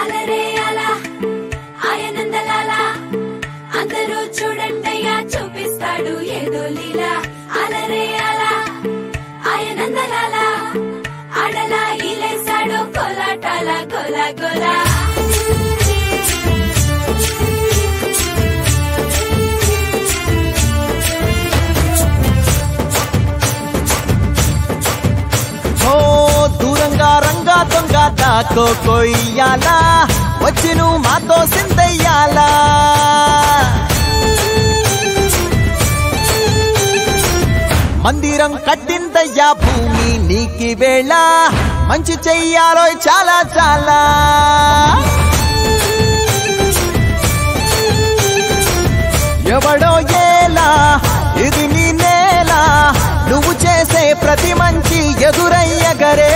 అలరే అలా ఆయనందలాల అందరూ చూడండయ్యా చూపిస్తాడు ఏదో లీలా అలరే అలా ఆయనందలాల ఆడలా ఇలేసాడు కోలాటాల కోలా కోలా ఓ దూరంగా రంగా దొంగ దాకో కొయ్యాలా వచ్చి నువ్వు మాతో సిందయ్యాలా మందిరం కట్టిందయ్యా భూమి నీకి వేళ మంచి చెయ్యాలో చాలా చాలా ఎవడో ఏలా ఇది నీ నేల నువ్వు చేసే ప్రతి మంచి ఎదురయ్యగరే